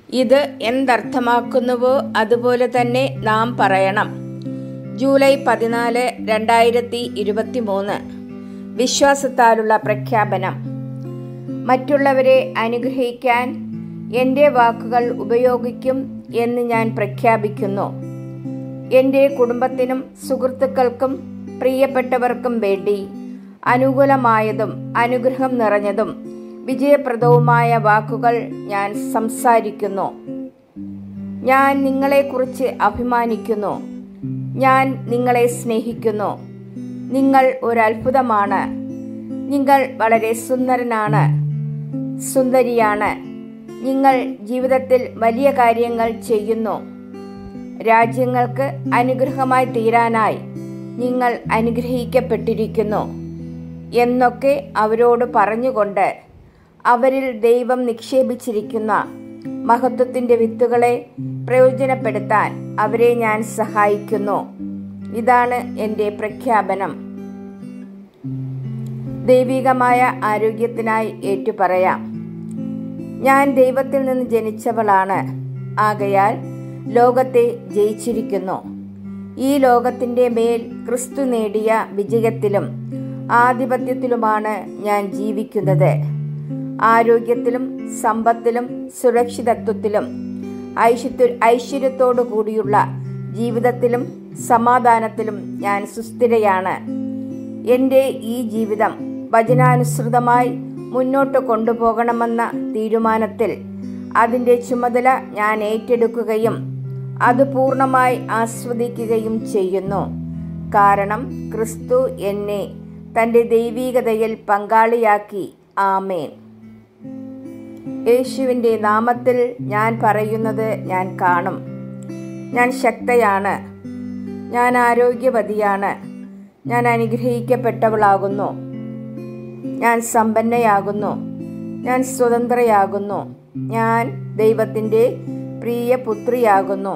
ഇത് എന്തർത്ഥമാക്കുന്നുവോ അതുപോലെ തന്നെ നാം പറയണം ജൂലൈ പതിനാല് രണ്ടായിരത്തി ഇരുപത്തി മൂന്ന് വിശ്വാസത്താലുള്ള പ്രഖ്യാപനം മറ്റുള്ളവരെ അനുഗ്രഹിക്കാൻ എൻ്റെ വാക്കുകൾ ഉപയോഗിക്കും എന്ന് ഞാൻ പ്രഖ്യാപിക്കുന്നു എൻ്റെ കുടുംബത്തിനും സുഹൃത്തുക്കൾക്കും പ്രിയപ്പെട്ടവർക്കും വേണ്ടി അനുകൂലമായതും അനുഗ്രഹം നിറഞ്ഞതും വിജയപ്രദവുമായ വാക്കുകൾ ഞാൻ സംസാരിക്കുന്നു ഞാൻ നിങ്ങളെക്കുറിച്ച് അഭിമാനിക്കുന്നു ഞാൻ നിങ്ങളെ സ്നേഹിക്കുന്നു നിങ്ങൾ ഒരു അത്ഭുതമാണ് നിങ്ങൾ വളരെ സുന്ദരനാണ് സുന്ദരിയാണ് നിങ്ങൾ ജീവിതത്തിൽ വലിയ കാര്യങ്ങൾ ചെയ്യുന്നു രാജ്യങ്ങൾക്ക് അനുഗ്രഹമായി തീരാനായി നിങ്ങൾ അനുഗ്രഹിക്കപ്പെട്ടിരിക്കുന്നു എന്നൊക്കെ അവരോട് പറഞ്ഞുകൊണ്ട് അവരിൽ ദൈവം നിക്ഷേപിച്ചിരിക്കുന്ന മഹത്വത്തിൻ്റെ വിത്തുകളെ പ്രയോജനപ്പെടുത്താൻ അവരെ ഞാൻ സഹായിക്കുന്നു ഇതാണ് എൻ്റെ പ്രഖ്യാപനം ദൈവികമായ ആരോഗ്യത്തിനായി ഏറ്റുപറയാം ഞാൻ ദൈവത്തിൽ നിന്ന് ജനിച്ചവളാണ് ആകയാൽ ലോകത്തെ ജയിച്ചിരിക്കുന്നു ഈ ലോകത്തിൻ്റെ മേൽ ക്രിസ്തു നേടിയ വിജയത്തിലും ആധിപത്യത്തിലുമാണ് ഞാൻ ജീവിക്കുന്നത് ആരോഗ്യത്തിലും സമ്പത്തിലും സുരക്ഷിതത്വത്തിലും ഐശ്വര്യ ഐശ്വര്യത്തോടു കൂടിയുള്ള ജീവിതത്തിലും സമാധാനത്തിലും ഞാൻ സുസ്ഥിരയാണ് എൻ്റെ ഈ ജീവിതം വചനാനുസൃതമായി മുന്നോട്ട് കൊണ്ടുപോകണമെന്ന തീരുമാനത്തിൽ അതിൻ്റെ ചുമതല ഞാൻ ഏറ്റെടുക്കുകയും അത് പൂർണ്ണമായി ആസ്വദിക്കുകയും ചെയ്യുന്നു കാരണം ക്രിസ്തു എന്നെ തൻ്റെ ദൈവീകതയിൽ പങ്കാളിയാക്കി ആമേൻ യേശുവിൻ്റെ നാമത്തിൽ ഞാൻ പറയുന്നത് ഞാൻ കാണും ഞാൻ ശക്തയാണ് ഞാൻ ആരോഗ്യവതിയാണ് ഞാൻ അനുഗ്രഹിക്കപ്പെട്ടവളാകുന്നു ഞാൻ സമ്പന്നയാകുന്നു ഞാൻ സ്വതന്ത്രയാകുന്നു ഞാൻ ദൈവത്തിൻ്റെ പ്രിയ പുത്രിയാകുന്നു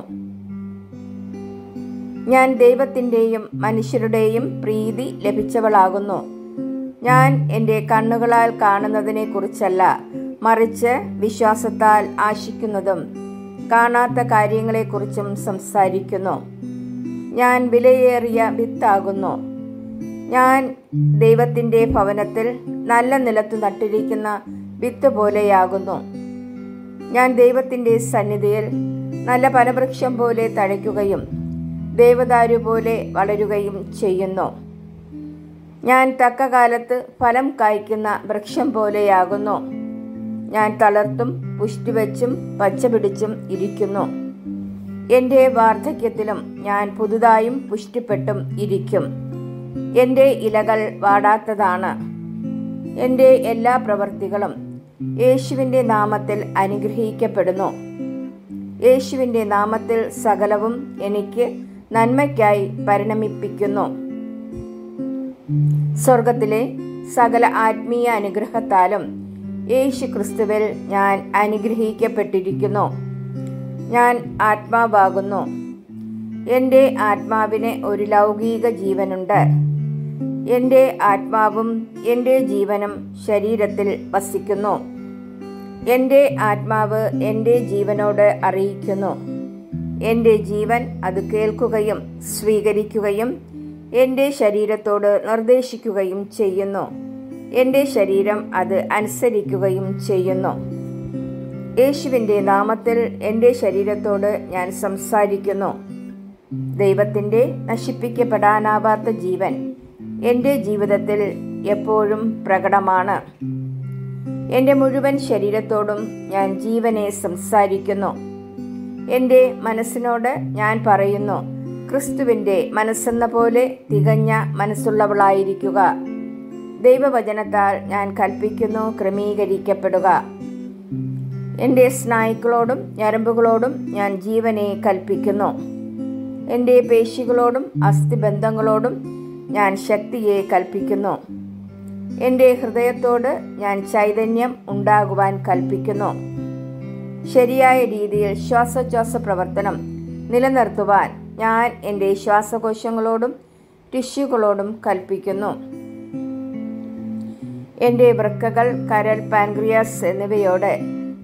ഞാൻ ദൈവത്തിൻ്റെയും മനുഷ്യരുടെയും പ്രീതി ലഭിച്ചവളാകുന്നു ഞാൻ എൻ്റെ കണ്ണുകളാൽ കാണുന്നതിനെ കുറിച്ചല്ല മറിച്ച് വിശ്വാസത്താൽ ആശിക്കുന്നതും കാണാത്ത കാര്യങ്ങളെക്കുറിച്ചും സംസാരിക്കുന്നു ഞാൻ വിലയേറിയ വിത്താകുന്നു ഞാൻ ദൈവത്തിൻ്റെ ഭവനത്തിൽ നല്ല നിലത്ത് നട്ടിരിക്കുന്ന വിത്ത് പോലെയാകുന്നു ഞാൻ ദൈവത്തിൻ്റെ സന്നിധിയിൽ നല്ല ഫലവൃക്ഷം പോലെ തഴയ്ക്കുകയും ദേവദാരു പോലെ വളരുകയും ചെയ്യുന്നു ഞാൻ തക്ക കാലത്ത് ഫലം കായ്ക്കുന്ന വൃക്ഷം പോലെയാകുന്നു ഞാൻ തളർത്തും പുഷ്ടിവെച്ചും പച്ചപിടിച്ചും ഇരിക്കുന്നു എൻ്റെ വാർദ്ധക്യത്തിലും ഞാൻ പുതുതായും പുഷ്ടിപ്പെട്ടും ഇരിക്കും എൻ്റെ ഇലകൾ വാടാത്തതാണ് എൻ്റെ എല്ലാ പ്രവൃത്തികളും യേശുവിൻ്റെ നാമത്തിൽ അനുഗ്രഹിക്കപ്പെടുന്നു യേശുവിൻ്റെ നാമത്തിൽ സകലവും എനിക്ക് നന്മയ്ക്കായി പരിണമിപ്പിക്കുന്നു സ്വർഗത്തിലെ സകല ആത്മീയ അനുഗ്രഹത്താലും യേശു ക്രിസ്തുവിൽ ഞാൻ അനുഗ്രഹിക്കപ്പെട്ടിരിക്കുന്നു ഞാൻ ആത്മാവാകുന്നു എൻ്റെ ആത്മാവിന് ഒരു ലൗകിക ജീവനുണ്ട് എൻ്റെ ആത്മാവും എൻ്റെ ജീവനും ശരീരത്തിൽ വസിക്കുന്നു എൻ്റെ ആത്മാവ് എൻ്റെ ജീവനോട് അറിയിക്കുന്നു എൻ്റെ ജീവൻ അത് കേൾക്കുകയും സ്വീകരിക്കുകയും എൻ്റെ ശരീരത്തോട് നിർദ്ദേശിക്കുകയും ചെയ്യുന്നു എൻ്റെ ശരീരം അത് അനുസരിക്കുകയും ചെയ്യുന്നു യേശുവിൻ്റെ നാമത്തിൽ എൻ്റെ ശരീരത്തോട് ഞാൻ സംസാരിക്കുന്നു ദൈവത്തിൻ്റെ നശിപ്പിക്കപ്പെടാനാവാത്ത ജീവൻ എൻ്റെ ജീവിതത്തിൽ എപ്പോഴും പ്രകടമാണ് എൻ്റെ മുഴുവൻ ശരീരത്തോടും ഞാൻ ജീവനെ സംസാരിക്കുന്നു എൻ്റെ മനസ്സിനോട് ഞാൻ പറയുന്നു ക്രിസ്തുവിൻ്റെ മനസ്സെന്ന പോലെ തികഞ്ഞ മനസ്സുള്ളവളായിരിക്കുക ദൈവവചനത്താൽ ഞാൻ കൽപ്പിക്കുന്നു ക്രമീകരിക്കപ്പെടുക എൻ്റെ സ്നായുക്കളോടും ഞരമ്പുകളോടും ഞാൻ ജീവനെ കൽപ്പിക്കുന്നു എൻ്റെ പേശികളോടും അസ്ഥിബന്ധങ്ങളോടും ഞാൻ ശക്തിയെ കൽപ്പിക്കുന്നു എൻ്റെ ഹൃദയത്തോട് ഞാൻ ചൈതന്യം ഉണ്ടാകുവാൻ കൽപ്പിക്കുന്നു ശരിയായ രീതിയിൽ ശ്വാസോച്ഛ്വാസ പ്രവർത്തനം നിലനിർത്തുവാൻ ഞാൻ എൻ്റെ ശ്വാസകോശങ്ങളോടും ടിഷ്യൂകളോടും കൽപ്പിക്കുന്നു എൻ്റെ വൃക്കകൾ കരൾ പാൻക്രിയാസ് എന്നിവയോട്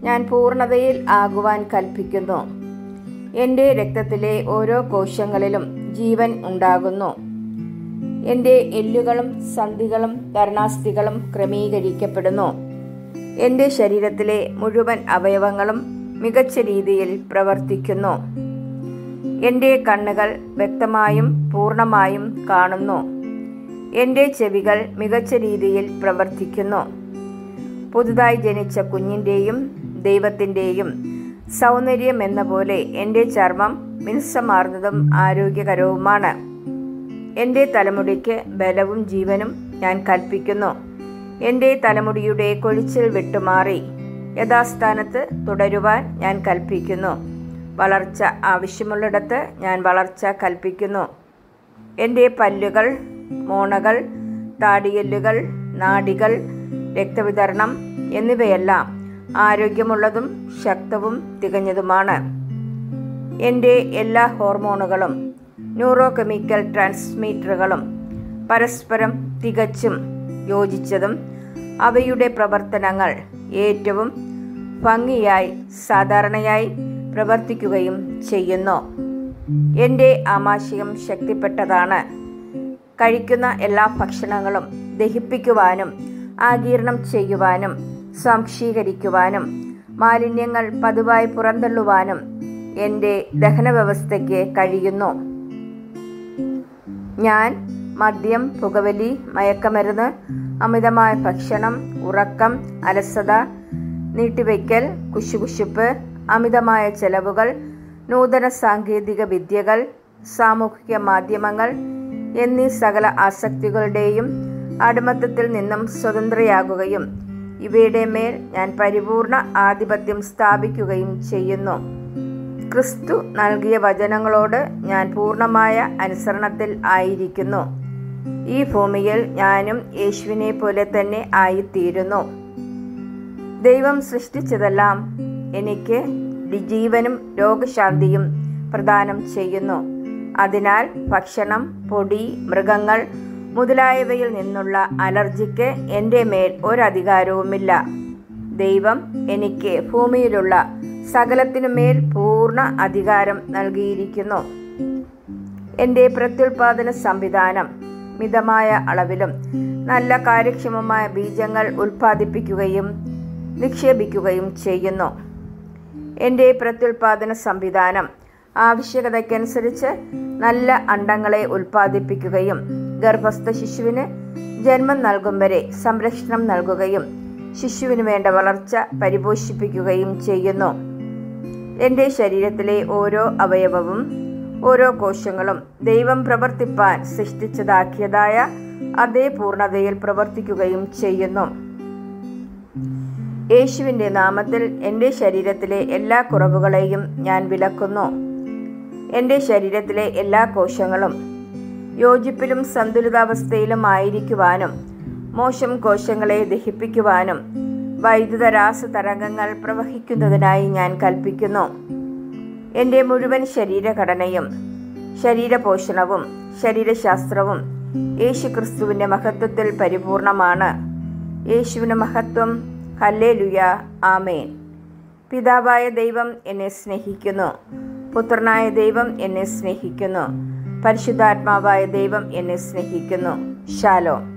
ഞാൻ പൂർണ്ണതയിൽ ആകുവാൻ കൽപ്പിക്കുന്നു എൻ്റെ രക്തത്തിലെ ഓരോ കോശങ്ങളിലും ജീവൻ ഉണ്ടാകുന്നു എൻ്റെ എല്ലുകളും സന്ധികളും ധരണാസ്ഥികളും ക്രമീകരിക്കപ്പെടുന്നു എൻ്റെ ശരീരത്തിലെ മുഴുവൻ അവയവങ്ങളും മികച്ച രീതിയിൽ പ്രവർത്തിക്കുന്നു എൻ്റെ കണ്ണുകൾ വ്യക്തമായും പൂർണ്ണമായും കാണുന്നു എൻ്റെ ചെവികൾ മികച്ച രീതിയിൽ പ്രവർത്തിക്കുന്നു പുതുതായി ജനിച്ച കുഞ്ഞിൻ്റെയും ദൈവത്തിൻ്റെയും സൗന്ദര്യം എന്ന പോലെ എൻ്റെ ചർമ്മം മിനുസമാർന്നതും ആരോഗ്യകരവുമാണ് എൻ്റെ തലമുടിക്ക് ബലവും ജീവനും ഞാൻ കൽപ്പിക്കുന്നു എൻ്റെ തലമുടിയുടെ കൊഴിച്ചിൽ വിട്ടുമാറി യഥാസ്ഥാനത്ത് തുടരുവാൻ ഞാൻ കൽപ്പിക്കുന്നു വളർച്ച ആവശ്യമുള്ളിടത്ത് ഞാൻ വളർച്ച കൽപ്പിക്കുന്നു എൻ്റെ പല്ലുകൾ മോണകൾ താടിയെല്ലുകൾ നാഡികൾ രക്തവിതരണം എന്നിവയെല്ലാം ആരോഗ്യമുള്ളതും ശക്തവും തികഞ്ഞതുമാണ് എൻ്റെ എല്ലാ ഹോർമോണുകളും ന്യൂറോ കെമിക്കൽ ട്രാൻസ്മീറ്ററുകളും പരസ്പരം തികച്ചും യോജിച്ചതും അവയുടെ പ്രവർത്തനങ്ങൾ ഏറ്റവും ഭംഗിയായി സാധാരണയായി പ്രവർത്തിക്കുകയും ചെയ്യുന്നു എൻ്റെ ആമാശയം ശക്തിപ്പെട്ടതാണ് കഴിക്കുന്ന എല്ലാ ഭക്ഷണങ്ങളും ദഹിപ്പിക്കുവാനും ആഗീരണം ചെയ്യുവാനും സംക്ഷീകരിക്കുവാനും മാലിന്യങ്ങൾ പതിവായി പുറന്തള്ളുവാനും എൻ്റെ ദഹനവ്യവസ്ഥയ്ക്ക് കഴിയുന്നു ഞാൻ മദ്യം പുകവലി മയക്കമരുന്ന് അമിതമായ ഭക്ഷണം ഉറക്കം അലസത നീട്ടിവയ്ക്കൽ കുശുകുശുപ്പ് അമിതമായ ചെലവുകൾ നൂതന സാങ്കേതിക വിദ്യകൾ സാമൂഹിക മാധ്യമങ്ങൾ എന്നീ സകല ആസക്തികളുടെയും അടിമത്തത്തിൽ നിന്നും സ്വതന്ത്രയാകുകയും ഇവയുടെ മേൽ ഞാൻ പരിപൂർണ ആധിപത്യം സ്ഥാപിക്കുകയും ചെയ്യുന്നു ക്രിസ്തു നൽകിയ വചനങ്ങളോട് ഞാൻ പൂർണ്ണമായ അനുസരണത്തിൽ ആയിരിക്കുന്നു ഈ ഭൂമിയിൽ ഞാനും യേശുവിനെ പോലെ തന്നെ ആയിത്തീരുന്നു ദൈവം സൃഷ്ടിച്ചതെല്ലാം എനിക്ക് ജീവനും രോഗശാന്തിയും പ്രദാനം ചെയ്യുന്നു അതിനാൽ ഭക്ഷണം പൊടി മൃഗങ്ങൾ മുതലായവയിൽ നിന്നുള്ള അലർജിക്ക് എൻ്റെ മേൽ ഒരധികാരവുമില്ല ദൈവം എനിക്ക് ഭൂമിയിലുള്ള സകലത്തിനുമേൽ പൂർണ്ണ അധികാരം നൽകിയിരിക്കുന്നു എൻ്റെ പ്രത്യുൽപാദന സംവിധാനം മിതമായ അളവിലും നല്ല കാര്യക്ഷമമായ ബീജങ്ങൾ ഉൽപ്പാദിപ്പിക്കുകയും നിക്ഷേപിക്കുകയും ചെയ്യുന്നു എൻ്റെ പ്രത്യുൽപാദന സംവിധാനം ആവശ്യകതയ്ക്കനുസരിച്ച് നല്ല അണ്ടങ്ങളെ ഉൽപ്പാദിപ്പിക്കുകയും ഗർഭസ്ഥ ശിശുവിന് ജന്മം നൽകും വരെ സംരക്ഷണം നൽകുകയും ശിശുവിന് വേണ്ട വളർച്ച പരിപോഷിപ്പിക്കുകയും ചെയ്യുന്നു എൻ്റെ ശരീരത്തിലെ ഓരോ അവയവവും ഓരോ കോശങ്ങളും ദൈവം പ്രവർത്തിപ്പാൻ സൃഷ്ടിച്ചതാക്കിയതായ അതേ പൂർണ്ണതയിൽ പ്രവർത്തിക്കുകയും ചെയ്യുന്നു യേശുവിൻ്റെ നാമത്തിൽ എൻ്റെ ശരീരത്തിലെ എല്ലാ കുറവുകളെയും ഞാൻ വിലക്കുന്നു എൻ്റെ ശരീരത്തിലെ എല്ലാ കോശങ്ങളും യോജിപ്പിലും സന്തുലിതാവസ്ഥയിലും ആയിരിക്കുവാനും മോശം കോശങ്ങളെ ദഹിപ്പിക്കുവാനും വൈദ്യുത രാസ തരംഗങ്ങൾ പ്രവഹിക്കുന്നതിനായി ഞാൻ കൽപ്പിക്കുന്നു എൻ്റെ മുഴുവൻ ശരീരഘടനയും ശരീരപോഷണവും ശരീരശാസ്ത്രവും യേശു ക്രിസ്തുവിൻ്റെ മഹത്വത്തിൽ പരിപൂർണമാണ് യേശുവിന് മഹത്വം ഹല്ലേലുയ ആമേൻ പിതാവായ ദൈവം എന്നെ സ്നേഹിക്കുന്നു പുത്രനായ ദൈവം എന്നെ സ്നേഹിക്കുന്നു പരിശുദ്ധാത്മാവായ ദൈവം എന്നെ സ്നേഹിക്കുന്നു ശാലോ